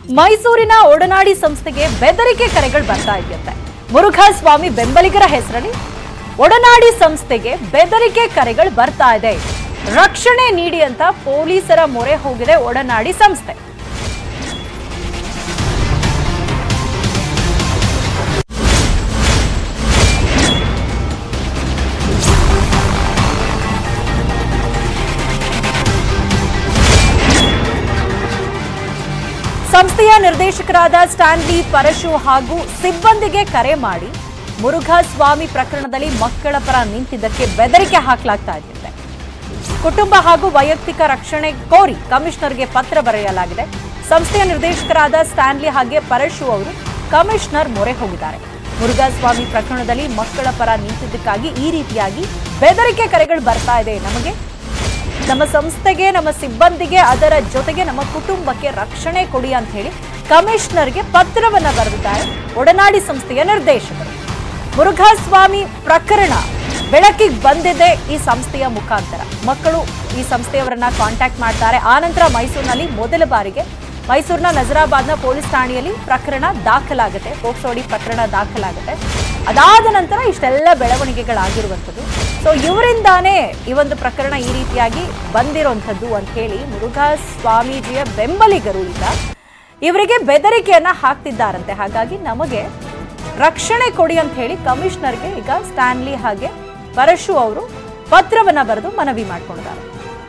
ಮೈಸೂರಿನ ಒಡನಾಡಿ ಸಂಸ್ಥೆಗೆ ಬೆದರಿಕೆ ಕರೆಗಳು ಬರ್ತಾ ಇದೆಯಂತೆ ಮುರುಘಾಸ್ವಾಮಿ ಬೆಂಬಲಿಗರ ಹೆಸರಲ್ಲಿ ಒಡನಾಡಿ ಸಂಸ್ಥೆಗೆ ಬೆದರಿಕೆ ಕರೆಗಳು ಬರ್ತಾ ಇದೆ ರಕ್ಷಣೆ ನೀಡಿ ಅಂತ ಪೊಲೀಸರ ಮೊರೆ ಹೋಗಿದೆ ಒಡನಾಡಿ ಸಂಸ್ಥೆ ಸಂಸ್ಥೆಯ ನಿರ್ದೇಶಕರಾದ ಸ್ಟ್ಯಾನ್ಲಿ ಪರಶು ಹಾಗೂ ಸಿಬ್ಬಂದಿಗೆ ಕರೆ ಮಾಡಿ ಮುರುಘಾಸ್ವಾಮಿ ಪ್ರಕರಣದಲ್ಲಿ ಮಕ್ಕಳ ಪರ ನಿಂತಿದ್ದಕ್ಕೆ ಬೆದರಿಕೆ ಹಾಕಲಾಗ್ತಾ ಇದೆಯಂತೆ ಕುಟುಂಬ ಹಾಗೂ ವೈಯಕ್ತಿಕ ರಕ್ಷಣೆ ಕೋರಿ ಕಮಿಷನರ್ಗೆ ಪತ್ರ ಬರೆಯಲಾಗಿದೆ ಸಂಸ್ಥೆಯ ನಿರ್ದೇಶಕರಾದ ಸ್ಟ್ಯಾನ್ಲಿ ಹಾಗೆ ಪರಶು ಅವರು ಕಮಿಷನರ್ ಮೊರೆ ಹೋಗಿದ್ದಾರೆ ಮುರುಘಾಸ್ವಾಮಿ ಪ್ರಕರಣದಲ್ಲಿ ಮಕ್ಕಳ ಪರ ನಿಂತಿದ್ದಕ್ಕಾಗಿ ಈ ರೀತಿಯಾಗಿ ಬೆದರಿಕೆ ಕರೆಗಳು ಬರ್ತಾ ಇದೆ ನಮಗೆ ನಮ್ಮ ಸಂಸ್ಥೆಗೆ ನಮ್ಮ ಸಿಬ್ಬಂದಿಗೆ ಅದರ ಜೊತೆಗೆ ನಮ್ಮ ಕುಟುಂಬಕ್ಕೆ ರಕ್ಷಣೆ ಕೊಡಿ ಅಂತ ಹೇಳಿ ಕಮಿಷನರ್ಗೆ ಪತ್ರವನ್ನ ಬರೆದಿದ್ದಾರೆ ಒಡನಾಡಿ ಸಂಸ್ಥೆಯ ನಿರ್ದೇಶಕರು ಮುರುಘಾಸ್ವಾಮಿ ಪ್ರಕರಣ ಬೆಳಕಿಗೆ ಬಂದಿದೆ ಈ ಸಂಸ್ಥೆಯ ಮುಖಾಂತರ ಮಕ್ಕಳು ಈ ಸಂಸ್ಥೆಯವರನ್ನ ಕಾಂಟ್ಯಾಕ್ಟ್ ಮಾಡ್ತಾರೆ ಆನಂತರ ಮೈಸೂರಿನಲ್ಲಿ ಮೊದಲ ಬಾರಿಗೆ ಮೈಸೂರಿನ ನಜರಾಬಾದ್ನ ಪೊಲೀಸ್ ಠಾಣೆಯಲ್ಲಿ ಪ್ರಕರಣ ದಾಖಲಾಗುತ್ತೆ ಪೋಕ್ಸೋಡಿ ಪ್ರಕರಣ ದಾಖಲಾಗುತ್ತೆ ಅದಾದ ನಂತರ ಇಷ್ಟೆಲ್ಲ ಬೆಳವಣಿಗೆಗಳಾಗಿರುವಂಥದ್ದು ಸೊ ಇವರಿಂದಾನೇ ಈ ಒಂದು ಪ್ರಕರಣ ಈ ರೀತಿಯಾಗಿ ಬಂದಿರುವಂಥದ್ದು ಅಂತ ಹೇಳಿ ಮುರುಘಾ ಸ್ವಾಮೀಜಿಯ ಬೆಂಬಲಿಗರು ಈಗ ಇವರಿಗೆ ಬೆದರಿಕೆಯನ್ನ ಹಾಕ್ತಿದ್ದಾರಂತೆ ಹಾಗಾಗಿ ನಮಗೆ ರಕ್ಷಣೆ ಕೊಡಿ ಅಂತ ಹೇಳಿ ಕಮಿಷನರ್ಗೆ ಈಗ ಸ್ಟ್ಯಾನ್ಲಿ ಹಾಗೆ ಪರಶು ಅವರು ಪತ್ರವನ್ನ ಬರೆದು ಮನವಿ ಮಾಡ್ಕೊಂಡಿದ್ದಾರೆ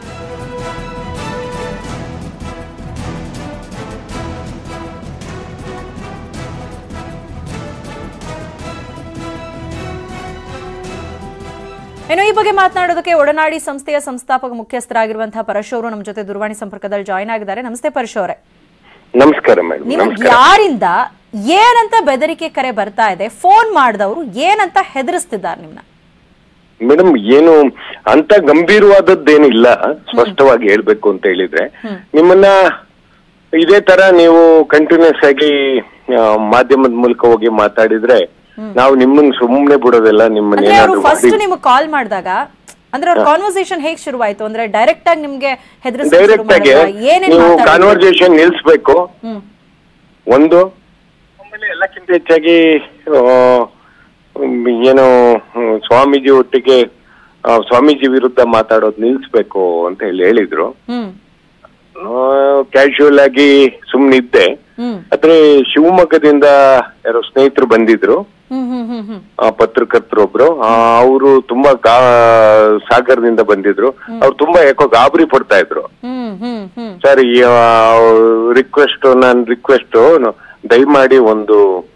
ಇನ್ನು ಈ ಬಗ್ಗೆ ಮಾತನಾಡೋದಕ್ಕೆ ಒಡನಾಡಿ ಸಂಸ್ಥೆಯ ಸಂಸ್ಥಾಪಕ ಮುಖ್ಯಸ್ಥರಾಗಿರುವಂತಹ ಪರಶು ಅವರು ನಮ್ಮ ಜೊತೆ ದೂರವಾಣಿ ಸಂಪರ್ಕದಲ್ಲಿ ಜಾಯ್ನ್ ಆಗಿದ್ದಾರೆ ನಮಸ್ತೆ ಪರಶು ಅವರೇ ನಮಸ್ಕಾರ ಮೇಡಮ್ ನಿಮಗೆ ನಮಸ್ಕಾರ ಯಾರಿಂದ ಏನಂತ ಬೆದರಿಕೆ ಕರೆ ಬರ್ತಾ ಇದೆ ಫೋನ್ ಮಾಡಿದವರು ಏನಂತ ಹೆದರಿಸ್ತಿದ್ದಾರೆ ನಿಮ್ನ ಮೇಡಮ್ ಏನು ಅಂತ ಗಂಭೀರವಾದದ್ದೇನಿಲ್ಲ ಸ್ಪಷ್ಟವಾಗಿ ಹೇಳ್ಬೇಕು ಅಂತ ಹೇಳಿದ್ರೆ ನಿಮ್ಮನ್ನ ಇದೇ ತರ ನೀವು ಕಂಟಿನ್ಯೂಸ್ ಆಗಿ ಆ, ಮಾಧ್ಯಮದ ಮೂಲಕ ಹೋಗಿ ಮಾತಾಡಿದ್ರೆ ನಾವು ನಿಮ್ಮನ್ನ ಸುಮ್ಮನೆ ಬಿಡೋದಿಲ್ಲ ನಿಮ್ಮನ್ನ ಅಂದ್ರೆ ಅವರು ಏನಾದ್ರು ಫಸ್ಟ್ ಮಾಡಿ ನಿಮ್ಗೆ ಕಾಲ್ ಮಾಡಿದಾಗ ಅಂದ್ರೆ ಅವ್ರ ಕಾನ್ವರ್ಸೇಷನ್ ಹೇಗ್ ಶುರುವಾಯ್ತು ಅಂದ್ರೆ ಡೈರೆಕ್ಟ್ ಆಗಿ ನಿಮ್ಗೆ ಹೆದರಿಸ ಡೈರೆಕ್ಟ್ ಆಗಿ ಏನೇನ್ ನೀವು ಮಾತಾಡಿದ್ರು? ಕಾನ್ವರ್ಸೇಷನ್ ನಿಲ್ಸ್ಬೇಕು ಹ್ಮ್ ಒಂದು ಆಮೇಲೆ ಎಲ್ಲಕ್ಕಿಂತ ಹೆಚ್ಚಾಗಿ ಆ, ಹ್ಮ್, ಏನು ಹ್ಮ್, ಸ್ವಾಮೀಜಿ ಒಟ್ಟಿಗೆ ಆ, ಸ್ವಾಮೀಜಿ ವಿರುದ್ಧ ಮಾತಾಡೋದು ನಿಲ್ಸ್ಬೇಕು ಅಂತ ಹೇಳಿ ಹೇಳಿದ್ರು ಹ್ಮ್ ಕ್ಯಾಶುವಲ್ ಆಗಿ ಸುಮ್ನಿದ್ದೆ ಹ್ಮ್ ಆದ್ರೆ ಶಿವಮೊಗ್ಗದಿಂದ ಯಾರೋ ಸ್ನೇಹಿತರು ಬಂದಿದ್ರು ಹ್ಮ್ ಹ್ಮ್ ಹ್ಮ್ ಹ್ಮ್ ಆ, ಪತ್ರಕರ್ತರೊಬ್ರು ಅವರು ತುಂಬಾ ಗಾ- ಸಾಗರದಿಂದ ಬಂದಿದ್ರು ಅವ್ರು ತುಂಬಾ ಯಾಕೋ ಗಾಬರಿ ಪಡ್ತಾ ಇದ್ರು ಹ್ಮ್ ಹ್ಮ್ ಹ್ಮ್ ಸರ್ ರಿಕ್ವೆಸ್ಟ್ ನಾನು ರಿಕ್ವೆಸ್ಟ್ ದಯಮಾಡಿ ಒಂದು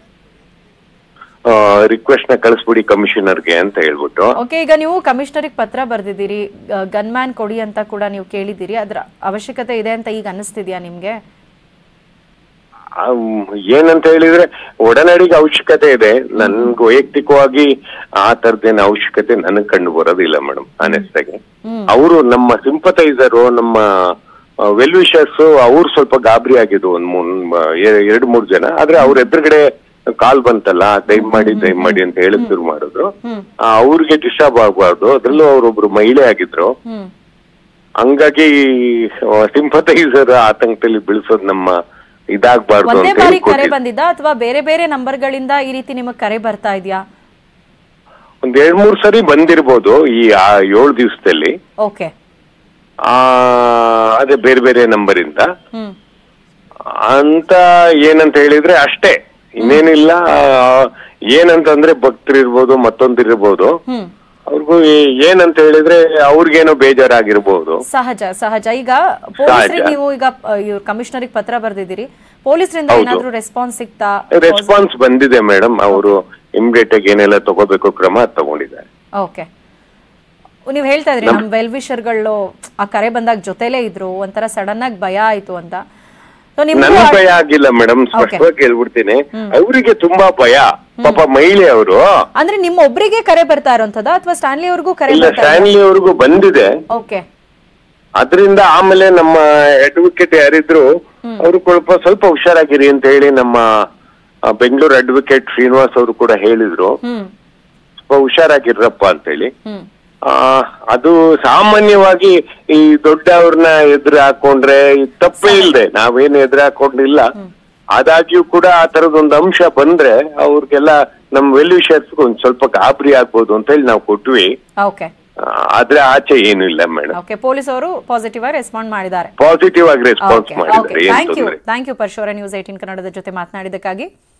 ರಿಕ್ವೆಸ್ಟ್ ನ ಕಳಿಸ್ಬಿಡಿ ಕಮಿಷನರ್ಗೆ ಅಂತ ಹೇಳ್ಬಿಟ್ಟು ಓಕೆ ಈಗ ನೀವು ಕಮಿಷನರಿಗೆ ಪತ್ರ ಬರ್ದಿದ್ದೀರಿ ಗನ್ಮ್ಯಾನ್ ಕೊಡಿ ಅಂತ ಕೂಡ ನೀವು ಕೇಳಿದ್ದೀರಿ ಅದ್ರ ಅವಶ್ಯಕತೆ ಇದೆ ಅಂತ ಈಗ ಅನಿಸ್ತಿದ್ಯಾ ನಿಮ್ಗೆ ಆ, ಏನಂತ ಹೇಳಿದ್ರೆ ಒಡನಾಡಿಗೆ ಅವಶ್ಯಕತೆ ಇದೆ ನನ್ಗೆ ವೈಯಕ್ತಿಕವಾಗಿ ಆ ತರದೇನ ಅವಶ್ಯಕತೆ ನನಗ್ ಕಂಡು ಬರೋದಿಲ್ಲ ಮೇಡಮ್ ಆನೆಸ್ಟ್ ಆಗಿ ಅವರು ನಮ್ಮ ಸಿಂಪತೈಸರು ನಮ್ಮ ವೆಲ್ ವಿಷರ್ಸ್ ಅವ್ರು ಸ್ವಲ್ಪ ಗಾಬರಿ ಆಗಿದ್ದು ಒಂದ್ ಮೂರ್ ಎ- ಎರಡ್ ಮೂರ್ ಜನ ಆದ್ರೆ ಅವ್ರ ಎದುರುಗಡೆ ಕಾಲ್ ಬಂತಲ್ಲ ದಯಮಾಡಿ ದಯಮಾಡಿ ಅಂತ ಹೇಳಕ್ ಶುರು ಮಾಡಿದ್ರು ಆ, ಅವ್ರಿಗೆ ಡಿಸ್ಟರ್ಬ್ ಆಗ್ಬಾರ್ದು ಅದ್ರಲ್ಲೂ ಅವ್ರೊಬ್ರು ಮಹಿಳೆ ಆಗಿದ್ರು ಹ್ಮ್ ಹಂಗಾಗಿ ಸಿಂಪತೈಸರ್ ಆತಂಕದಲ್ಲಿ ಬೀಳ್ಸೋದು ನಮ್ಮ ಇದಾಗ್ಬಾರ್ದು ಒಂದೇ ಅಂತ ಬಾರಿ ಹೇಳಿ ಕರೆ ಕೊಟ್ಟಿದ್ದು. ಬಂದಿದ್ದ ಅಥವಾ ಬೇರೆ ಬೇರೆ ನಂಬರ್ಗಳಿಂದ ಈ ರೀತಿ ನಿಮಗೆ ಕರೆ ಬರ್ತಾ ಇದೆಯಾ ಒಂದ್ ಎರಡ್ ಮೂರ್ ಸರಿ ಬಂದಿರ್ಬೋದು ಈ ಆ ಏಳು ದಿವಸದಲ್ಲಿ ಓಕೆ ಆ ಅದೇ ಬೇರೆ ಬೇರೆ ನಂಬರ್ ಇಂದ ಹ್ಮ್ ಅಂತ ಏನಂತ ಹೇಳಿದ್ರೆ ಅಷ್ಟೇ ಇನ್ನೇನಿಲ್ಲ ಆ, ಏನಂತಂದ್ರೆ ಭಕ್ತರಿರ್ಬೋದು ಮತ್ತೊಂದಿರ್ಬೋದು ಹ್ಮ್ ಅವ್ರಿಗೂ ಈ- ಏನಂತ ಹೇಳಿದ್ರೆ ಅವ್ರಿಗೇನೋ ಬೇಜಾರಾಗಿರ್ಬೋದು ಸಹಜ ಸಹಜ ಈಗ ಪೊಲೀಸರಿಗೆ ಸಹಜ. ನೀವು ಈಗ ಕಮಿಷನರಿಗೆ ಪತ್ರ ಬರ್ದಿದ್ದೀರಿ ಪೊಲೀಸರಿಂದ ಹೌದು. ಏನಾದ್ರೂ ರೆಸ್ಪಾನ್ಸ್ ಸಿಗ್ತಾ ರೆಸ್ಪಾನ್ಸ್ ಬಂದಿದೆ ಮೇಡಮ್ ಅವರು ಇಮಿಡಿಯೇಟ್ ಆಗಿ ಏನೆಲ್ಲ ತಗೋಬೇಕು ಕ್ರಮ ಅದ್ ತಗೊಂಡಿದ್ದಾರೆ ಓಕೆ ನೀವು ಹೇಳ್ತಾ ಇದ್ರಿ ನಮ್ ವೆಲ್ ವಿಷರ್ಗಳು ಆ ಕರೆ ಬಂದಾಗ ಜೊತೆಲೇ ಇದ್ರು ಒಂಥರ ಸಡನ್ ಆಗಿ ಭಯ ಆಯ್ತು ಅಂತ ಸೊ ನಿಮ್ಗೂ ನನ್ ಆ- ಭಯ ಆಗಿಲ್ಲ ಮೇಡಮ್ ಸ್ಪಷ್ಟವಾಗಿ ಹೇಳ್ಬಿಡ್ತೀನಿ ಅವರಿಗೆ ತುಂಬಾ ಭಯ ಪಾಪ ಮಹಿಳೆ ಅವರು ಅಂದ್ರೆ ನಿಮ್ಮ ಒಬ್ರಿಗೆ ಕರೆ ಬರ್ತಾ ಇರೋಂಥದ್ದು ಅಥವಾ ಸ್ಟ್ಯಾನ್ಲಿ ಅವ್ರಿಗೂ ಕರೆ ಇಲ್ಲ ಬರ್ತಾ ಸ್ಟ್ಯಾನ್ಲಿ ಅವ್ರಿಗೂ ಬಂದಿದೆ ಓಕೆ ಅದರಿಂದ ಆಮೇಲೆ ನಮ್ಮ ಅಡ್ವೊಕೇಟ್ ಯಾರಿದ್ರು ಅವರು ಸ್ವಲ್ಪ ಸ್ವಲ್ಪ ಹುಷಾರಾಗಿರಿ ಅಂತ ಹೇಳಿ ನಮ್ಮ ಆ, ಬೆಂಗಳೂರು ಅಡ್ವೊಕೇಟ್ ಶ್ರೀನಿವಾಸ್ ಅವರು ಕೂಡ ಹೇಳಿದ್ರು ಹ್ಮ್ ಸ್ವಲ್ಪ ಹುಷಾರಾಗಿರ್ರಪ್ಪ ಅಂತ ಹೇಳಿ ಹ್ಮ್ ಆ, ಅದು ಸಾಮಾನ್ಯವಾಗಿ ಈ ದೊಡ್ಡವ್ರನ್ನ ಎದುರು ಹಾಕೊಂಡ್ರೆ ಈ ತಪ್ಪೇ ಇಲ್ದೆ ನಾವೇನು ಎದುರು ಹಾಕೊಂಡಿಲ್ಲ ಆದಾಗ್ಯೂ ಕೂಡ ಆ ತರದೊಂದು ಅಂಶ ಬಂದ್ರೆ ಅವ್ರಿಗೆಲ್ಲ ನಮ್ ವೆಲ್ ವಿಷರ್ಸ್ ಒಂದ್ ಸ್ವಲ್ಪ ಗಾಬರಿ ಆಗ್ಬೋದು ಅಂತ ಹೇಳಿ ನಾವು ಕೊಟ್ವಿ ಓಕೆ ಆ, ಆದ್ರೆ ಆಚೆ ಏನು ಇಲ್ಲ ಮೇಡಮ್ ಓಕೆ ಪೊಲೀಸ್ ಅವರು ಪಾಸಿಟಿವ್ ಆಗಿ ರೆಸ್ಪಾಂಡ್ ಮಾಡಿದ್ದಾರೆ ಪಾಸಿಟಿವ್ ಆಗಿ ರೆಸ್ಪಾನ್ಸ್ ಓಕೆ ಮಾಡಿದ್ದಾರೆ ಓಕೆ ಏನ್ ಥ್ಯಾಂಕ್ ಯು ತೊಂದ್ರೆ ಥ್ಯಾಂಕ್ ಯು ಪರಶುರ ನ್ಯೂಸ್ ಏಟೀನ್ ಕನ್ನಡದ ಜೊತೆ ಮಾತನಾಡಿದ್ದಕ್ಕಾಗಿ